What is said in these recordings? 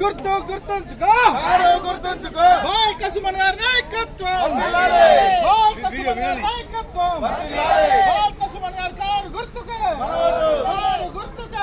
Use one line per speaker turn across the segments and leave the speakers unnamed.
గుర్తు గుర్తుంచుకో
కారు గుర్తుంచుకో
బాయ్ కసుమన్ గారి నాయకత్వం
వర్ధిల్లాలి.
బాయ్ కసుమన్ గారి నాయకత్వం
వర్ధిల్లాలి.
బాయ్ కసుమన్ గారి కారు గుర్తుకే కారు గుర్తుకే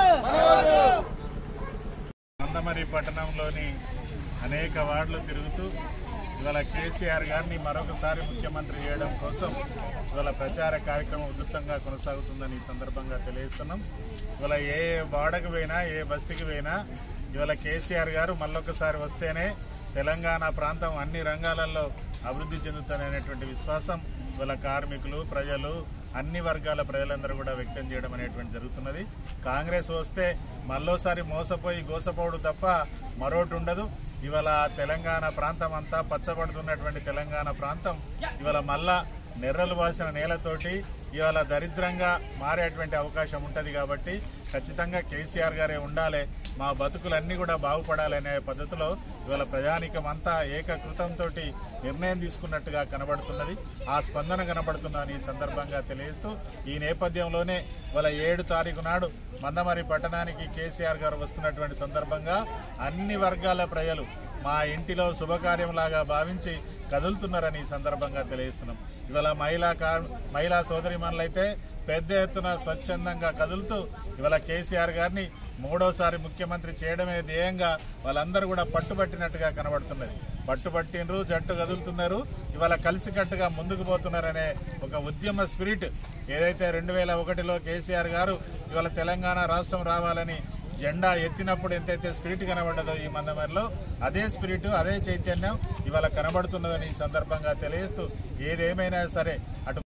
మందమరి పట్టణంలోని అనేక వార్డులు తిరుగుతూ ఇవాళ కేసీఆర్ గారిని మరొకసారి ముఖ్యమంత్రి చేయడం కోసం ఇవాళ ప్రచార కార్యక్రమం ఉధృతంగా కొనసాగుతుందని ఈ సందర్భంగా తెలియజేస్తున్నాం ఇవాళ ఏ వాడకు పోయినా ఏ బస్తీకి పోయినా ఇవాళ కేసీఆర్ గారు మళ్ళొకసారి వస్తేనే తెలంగాణ ప్రాంతం అన్ని రంగాలలో అభివృద్ధి చెందుతుందనేటువంటి విశ్వాసం ఇవాళ కార్మికులు ప్రజలు అన్ని వర్గాల ప్రజలందరూ కూడా వ్యక్తం చేయడం అనేటువంటి జరుగుతున్నది కాంగ్రెస్ వస్తే మళ్ళోసారి మోసపోయి గోసపోవడం తప్ప మరోటి ఉండదు ఇవాళ తెలంగాణ ప్రాంతం అంతా పచ్చబడుతున్నటువంటి తెలంగాణ ప్రాంతం ఇవాళ మళ్ళా నెర్రలు వాసిన నేలతోటి ఇవాళ దరిద్రంగా మారేటువంటి అవకాశం ఉంటుంది కాబట్టి ఖచ్చితంగా కేసీఆర్ గారే ఉండాలి మా బతుకులన్నీ కూడా బాగుపడాలనే పద్ధతిలో ఇవాళ ప్రజానికం అంతా ఏకకృతంతో నిర్ణయం తీసుకున్నట్టుగా కనబడుతున్నది ఆ స్పందన కనబడుతుందని ఈ సందర్భంగా తెలియజేస్తూ ఈ నేపథ్యంలోనే ఇవాళ ఏడు తారీఖు నాడు మందమరి పట్టణానికి కేసీఆర్ గారు వస్తున్నటువంటి సందర్భంగా అన్ని వర్గాల ప్రజలు మా ఇంటిలో శుభకార్యంలాగా భావించి కదులుతున్నారని ఈ సందర్భంగా తెలియజేస్తున్నాం ఇవాళ మహిళా కార్ మహిళా సోదరిమణులైతే పెద్ద ఎత్తున స్వచ్ఛందంగా కదులుతూ ఇవాళ కేసీఆర్ గారిని మూడోసారి ముఖ్యమంత్రి చేయడమే ధ్యేయంగా వాళ్ళందరూ కూడా పట్టుబట్టినట్టుగా కనబడుతున్నది పట్టుబట్టినరు జట్టు కదులుతున్నారు ఇవాళ కలిసికట్టుగా ముందుకు పోతున్నారనే ఒక ఉద్యమ స్పిరిట్ ఏదైతే రెండు వేల ఒకటిలో కేసీఆర్ గారు ఇవాళ తెలంగాణ రాష్ట్రం రావాలని జెండా ఎత్తినప్పుడు ఎంతైతే స్పిరిట్ కనబడ్డదో ఈ మందమరిలో అదే స్పిరిట్ అదే చైతన్యం ఇవాళ కనబడుతున్నదని ఈ సందర్భంగా తెలియజేస్తూ ఏదేమైనా సరే అటు